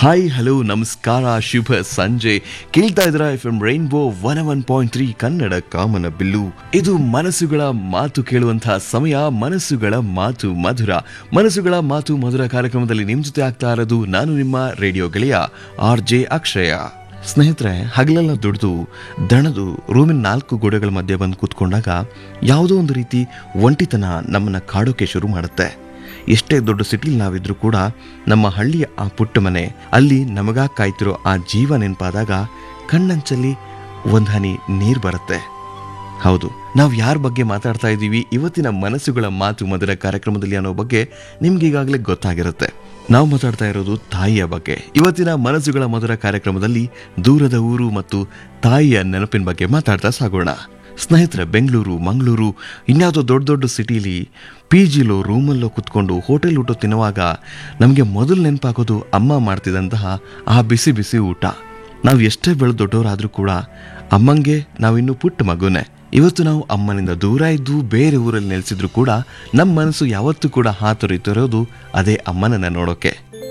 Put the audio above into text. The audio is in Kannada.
ಹಾಯ್ ಹಲೋ ನಮಸ್ಕಾರ ಶುಭ ಸಂಜೆ ಕೇಳ್ತಾ ಇದ್ರ F M rainbow one one point three Kannada ಕಾಮನ ಬಿಲ್ಲು ಇದು ಮನಸ್ಸುಗಳ ಮಾತು ಕೇಳುವಂತಹ ಸಮಯ ಮನಸ್ಸುಗಳ ಮಾತು ಮಧುರ ಮನಸ್ಸುಗಳ ಮಾತು ಮಧುರ ಕಾರ್ಯಕ್ರಮದಲ್ಲಿ ನಿಮ್ ಜೊತೆ ಆಗ್ತಾ ಇರೋದು ನಾನು ನಿಮ್ಮ ರೇಡಿಯೋ ಗೆಳೆಯ ಆರ್ ಜೆ ಅಕ್ಷಯ ಸ್ನೇಹಿತರೆ ಹಗಲೆಲ್ಲ ದುಡಿದು ದಣದು ರೂಮಿನ ನಾಲ್ಕು ಗೋಡೆಗಳ ಮಧ್ಯೆ ಬಂದು ಕೂತ್ಕೊಂಡಾಗ ಯಾವುದೋ ಒಂದು ರೀತಿ ಒಂಟಿತನ ನಮ್ಮನ್ನ ಕಾಡೋಕೆ ಶುರು ಮಾಡುತ್ತೆ ಎಷ್ಟೇ ದೊಡ್ಡ ಸಿಟಿಲಿ ನಾವಿದ್ರೂ ಕೂಡ ನಮ್ಮ ಹಳ್ಳಿಯ ಆ ಪುಟ್ಟ ಮನೆ ಅಲ್ಲಿ ನಮಗಾ ಕಾಯ್ತಿರೋ ಆ ಜೀವ ನೆನಪಾದಾಗ ಕಣ್ಣಂಚಲ್ಲಿ ಒಂದು ಹನಿ ನೀರು ಬರುತ್ತೆ ಹೌದು ನಾವು ಯಾರ ಬಗ್ಗೆ ಮಾತಾಡ್ತಾ ಇದ್ದೀವಿ ಇವತ್ತಿನ ಮನಸ್ಸುಗಳ ಮಾತು ಮಧುರ ಕಾರ್ಯಕ್ರಮದಲ್ಲಿ ಅನ್ನೋ ಬಗ್ಗೆ ನಿಮ್ಗೆ ಈಗಾಗಲೇ ಗೊತ್ತಾಗಿರುತ್ತೆ ನಾವು ಮಾತಾಡ್ತಾ ಇರೋದು ತಾಯಿಯ ಬಗ್ಗೆ ಇವತ್ತಿನ ಮನಸ್ಸುಗಳ ಮಧುರ ಕಾರ್ಯಕ್ರಮದಲ್ಲಿ ದೂರದ ಊರು ಮತ್ತು ತಾಯಿಯ ನೆನಪಿನ ಬಗ್ಗೆ ಮಾತಾಡ್ತಾ ಸಾಗೋಣ ಸ್ನೇಹಿತರೆ ಬೆಂಗಳೂರು ಮಂಗಳೂರು ಇನ್ಯಾವುದೋ ದೊಡ್ಡ ದೊಡ್ಡ ಸಿಟಿಲಿ ಪಿ ಜಿಲೋ ರೂಮಲ್ಲೋ ಕುತ್ಕೊಂಡು ಹೋಟೆಲ್ ಊಟ ತಿನ್ನುವಾಗ ನಮಗೆ ಮೊದಲು ನೆನಪಾಗೋದು ಅಮ್ಮ ಮಾಡ್ತಿದ್ದಂತಹ ಆ ಬಿಸಿ ಬಿಸಿ ಊಟ ನಾವು ಎಷ್ಟೇ ಬೆಳೆದು ದೊಡ್ಡವರಾದರೂ ಕೂಡ ಅಮ್ಮಂಗೆ ನಾವಿನ್ನೂ ಪುಟ್ಟ ಮಗುನೇ ಇವತ್ತು ನಾವು ಅಮ್ಮನಿಂದ ದೂರ ಇದ್ದು ಬೇರೆ ಊರಲ್ಲಿ ನೆಲೆಸಿದ್ರು ಕೂಡ ನಮ್ಮ ಮನಸ್ಸು ಯಾವತ್ತೂ ಕೂಡ ಹಾತೊರೀತಿರೋದು ಅದೇ ಅಮ್ಮನನ್ನ ನೋಡೋಕೆ